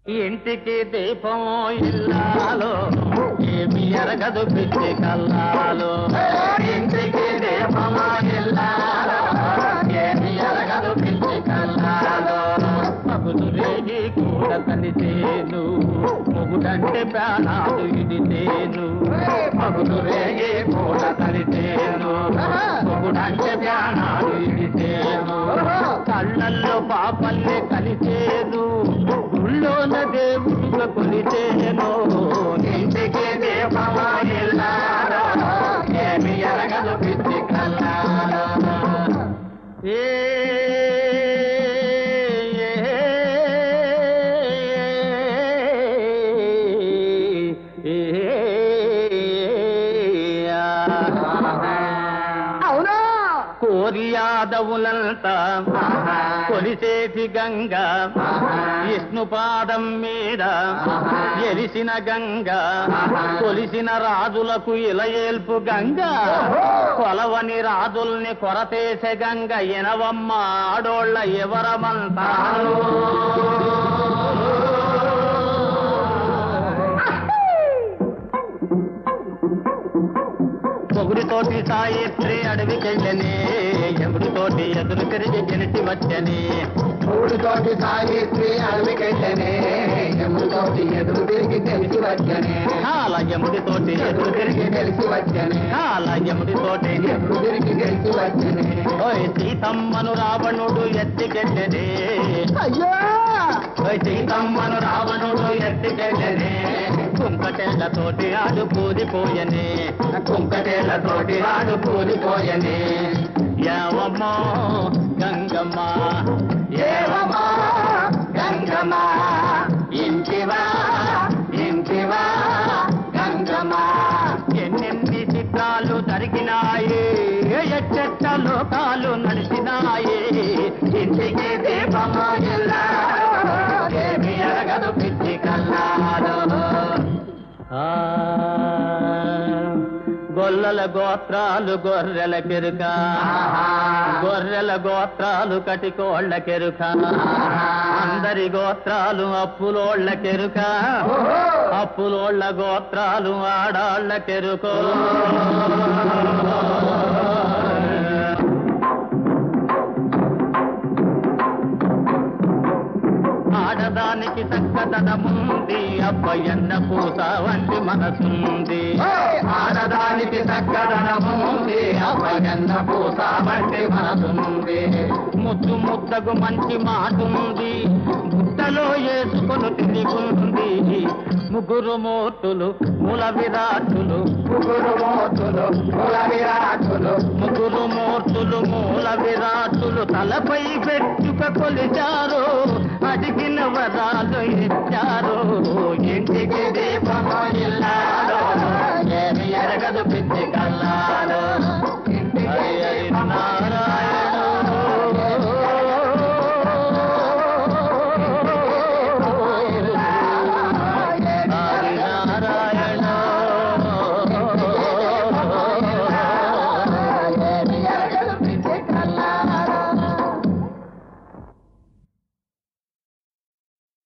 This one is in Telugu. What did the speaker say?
ఇంటికి దీపం ఇల్లాలో ఏమి ఎరగదు పిచ్చి కల్లాలో ఇంటికి దీపం ఇల్లాలో ఏమి ఎరగదు పిచ్చి కల్లాలో పగులు రేగి కూడా కలిసేను మొగుడంటే ప్రాణాలు ఇది నేను పగులు రేగి కూడా కలిసేను మొగుడంటే ప్రాణాలు ఇది నేను కళ్ళల్లో పాపల్లే కలిసేను గుళ్ళోన దేవుడుగా కొలిచేను ఇంటికి దీపమా ఇల్లారా ఏమి ఎరగదు పిచ్చి కల్లారా ఏ అవునా కోరి యాదవులంతా కొలిసేటి గంగ విష్ణు పాదం మీద ఎలిసిన గంగ కొలిసిన రాజులకు ఇలయేల్పు గంగ కొలవని రాజుల్ని కొరతేసే గంగ ఎనవమ్మ ఆడోళ్ళ ఎవరమంతా పొగుడితోటి సాయిత్రి అడవికెళ్ళనే ఎముడితోటి ఎదురు తిరిగి గెలిచి వచ్చని మూడుతోటి సావిత్రి అడవికెళ్ళనే ఎముతోటి ఎదురు తిరిగి తెలిసి వచ్చనే చాలా ఎముడితోటి ఎదురు తిరిగి తెలిసి వచ్చనే చాలా ఎముడితోటి ఎదురు తిరిగి తెలిసి వచ్చనే ఓయ్ సీతమ్మను రావణుడు ఎత్తికెళ్ళనే అయ్యో ఓయ్ సీతమ్మను రావణుడు ఎత్తికెళ్ళనే కుంకటేళ్లతోటి ఆడు కూలిపోయనే కుంకటేళ్లతోటి ఆడు కూలిపోయనే యావమ్మో గంగమ్మ ఏవమ్మా గంగమ్మ ఇంటివా ఇంటివా గంగమ్మ ఎన్నెన్ని చిత్రాలు జరిగినాయి ఎచ్చెట్ట లోకాలు నడిచినాయి ఇంటికి దీపము ఎల్లారో, ఏమి ఎరగదు పిచ్చి కల్లారో ఆ, గొల్లల గోత్రాలు గొర్రెల కెరుక గొర్రెల గోత్రాలు కటికోళ్ళ కెరుక అందరి గోత్రాలు అప్పులోళ్ళ కెరుక అప్పులోళ్ళ గోత్రాలు ఆడాళ్ళ కెరుకో ఆడదానికి చక్కదనముంది అబ్బయన్న పూస వంటి మనసుంది ఆడదానికి చక్కదనముంది అబ్బయన్న పూస వంటి మనసుంది ముద్దు ముద్దకు మంచి మాటుంది బుట్టలో వేసుకొని తిరిగుంది ముగ్గురు మూర్తులు మూల విరాటులు ముగ్గురు మోతులు కుల విరాటులు ముగ్గురు మూర్తులు మూల విరాటులు తలపై పెట్టుక కొలిచారు అడిగిన వరాలు ఇచ్చారు ఇంటికి దీపము ఇల్లారో ఏమి ఎరగదు పిచ్చి